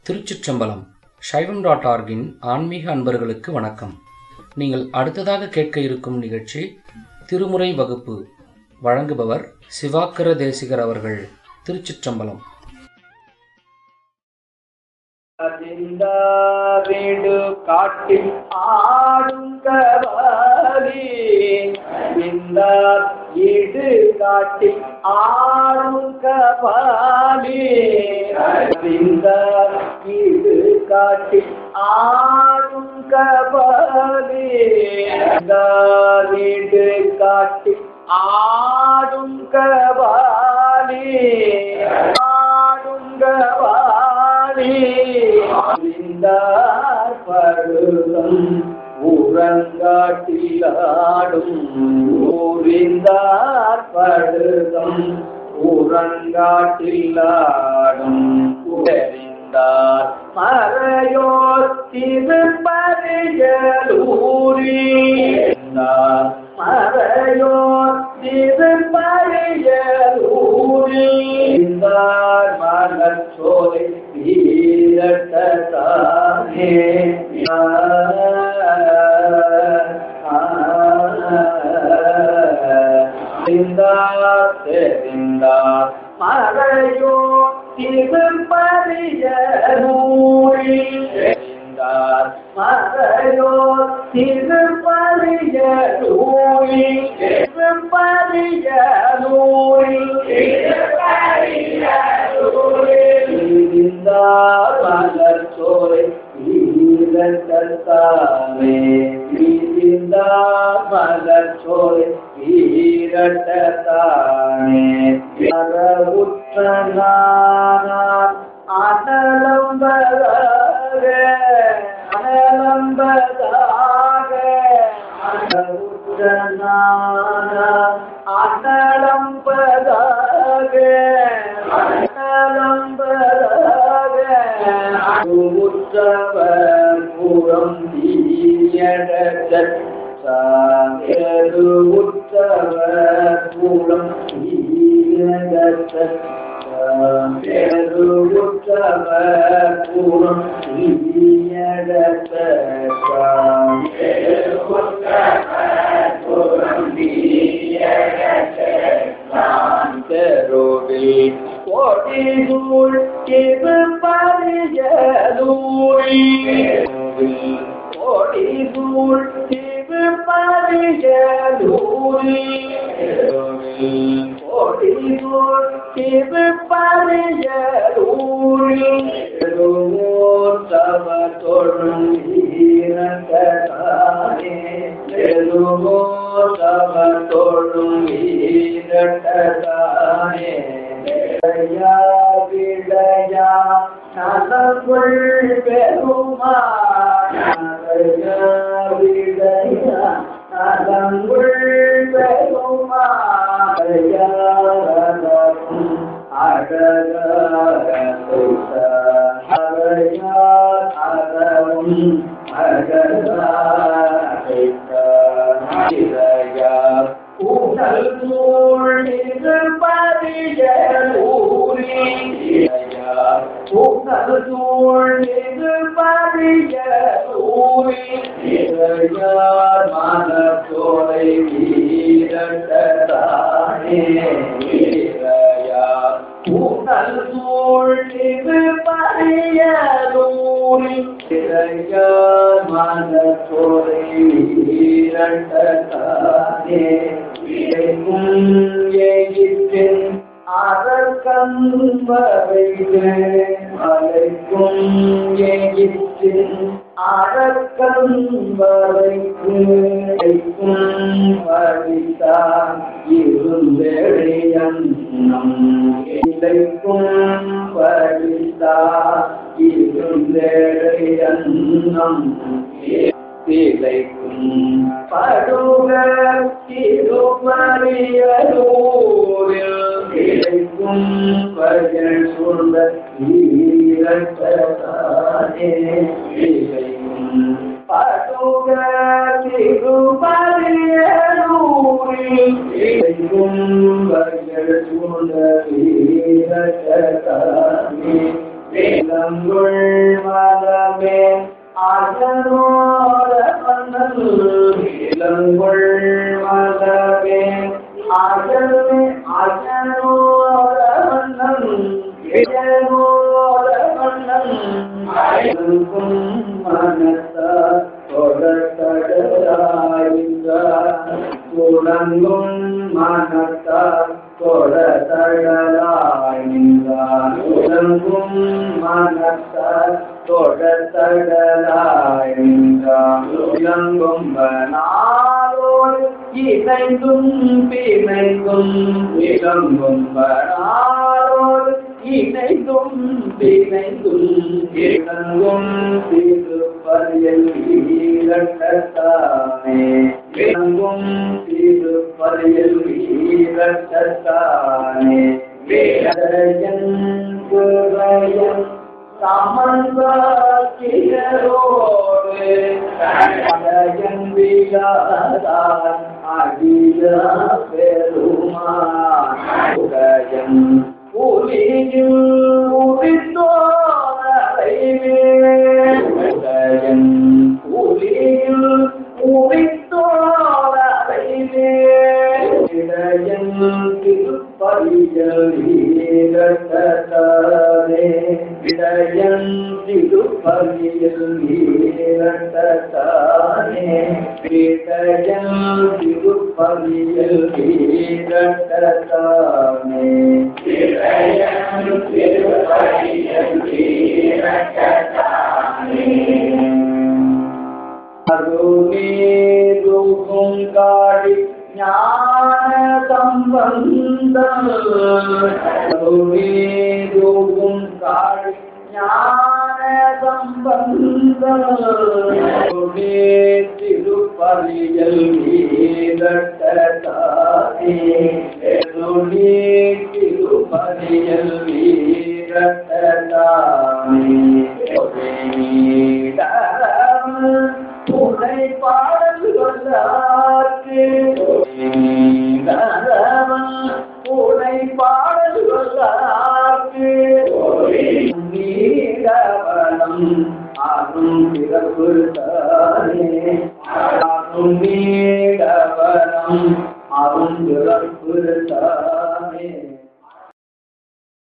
திருச்சிற்றம்பலம் சைவம் டாட் ஆர்கின் ஆன்மீக அன்பர்களுக்கு வணக்கம் நீங்கள் அடுத்ததாக கேட்க இருக்கும் நிகழ்ச்சி திருமுறை வகுப்பு வழங்குபவர் சிவாக்கர தேசிகர் அவர்கள் திருச்சிற்றம்பலம் வீடு காட்டில் ஆடும் கபாலி இந்த ஈடு காட்டில் ஆடும் கபாலி இந்த ஈடு காட்டில் ஆடும் கபாலி இந்த வீடு காட்டில் ஆடும் கபாலி ஆடும் கபாலி அறிந்தார் பருவம் உறங்காட்டிலாடும் ஊரிந்தார் பருவம் உறங்காட்டிலாடும் தெரிந்தார் மறையோர் திருப்பறியலூரி மறையோர் திருப்பறியலூரி மலர் சோலை வீரட்டானே தெரிந்தார் மறையோ திருப்பறிய நூலில் தெரிந்தார் மறையோ திருப்பறிய நூலில் திருப்பறிய நூலில் திருப்பறிய நூலில் இருந்தார் மலர் சோலை வீரட்டானே இருந்தார் மலர் சோலை வீரட்டானே உற்ற நானார் அனலம்பதாக அனலம்பதாக உற்ற நானார் அனலம்பதாக அனலம்பதாக உற்றவர் புறம் தீயடச்ச சாகரு உற்றவர் புறம் தீயடச்ச சாகரு உற்றவர் புறம் தீயடச்ச சாகரு உற்றவர் புறம் தீயடச்ச தெருவில் கோடிசூழ் இது பரியலூரி கோடிசூழ் இது பரியலூரி கோடிசூழ் இது பரியலூரி தவ தொழும் வீரட்டானே எழுமோ தவ தொழும் வீரட்டானே விடையா விடையா நலங்குள் பெருமா விடையா நலங்குள் பெருமா ஊழல் சூழ்நிது பரியலூரி ஊழல் சூழ்நிது பரியலூரி மனத்தோரை வீரட்டானே வீரையா ஊழல் சூழ்நிது பரியலூரி வீரையா மனத்தோரை வீரட்டானே வீரைக்கும் எகிப்தின் அதற்கும் அழைக்கும் எகிப்தின் அறக்கம் வரைக்கும் படித்தான் இருந்தெழியன்னம் இலைக்கும் படித்தான் இருந்தெழியன்னம் திளைக்கும் படுக திருமறியலூரில் திளைக்கும் பகல் சூழ்ந்த வீரட்டானே திளைக்கும் படுக திருமறியலூரில் திளைக்கும் பகல் சூழ்ந்த வீரட்டானே இளங்குள் மதமே அஜனோர மன்னல் இளங்குள் மதமே அஜனே அஜனோர மன்னல் இளங்கோர மன்னல் அயல்கும் மனத்த தொடங்கும் மனத்தார் தொடதழலாய் நின்றார் தொடங்கும் மனத்தார் தொடதழலாய் நின்றார் இளங்கும் நாளோடு இணைந்தும் பிணைந்தும் இளங்கும் நாளோடு இணைந்தும் பிணைந்தும் இளங்கும் திருப்பதியில் ஈரட்டானே இளங்கும் திருப்பதியில் ஈரட்டானே வேதயன் குறையன் சமன்பாக்கியரோடு அடையன் விழாதான் அடிய பெருமான் உடையன் புலியில் உரித்தோரைவே உடையன் புலியில் உரித்தோரைவே இடையன் திருப்பதியல் ஈரட்டானே இடையன் திருப்பதியல் ஈரட்டானே இடையன் திருப்பதியல் ஈரட்டானே இடையன் திருப்பதியல் ஈரட்டானே அருளேதுகும் காடி ஞான சம்பந்தம் அருளேதுகும் காடி ஞான சம்பந்தம் அருளே திருப்பலியல் வீரட்டானே அருளே திருப்பலியல் வீரட்டானே துணை பாடல் வல்லார்க்கு துணை பாடல் வல்லார்க்கு நீடவனம் அரும் பிறப்பு தானே அரும் நீடவனம் அரும் பிறப்பு தானே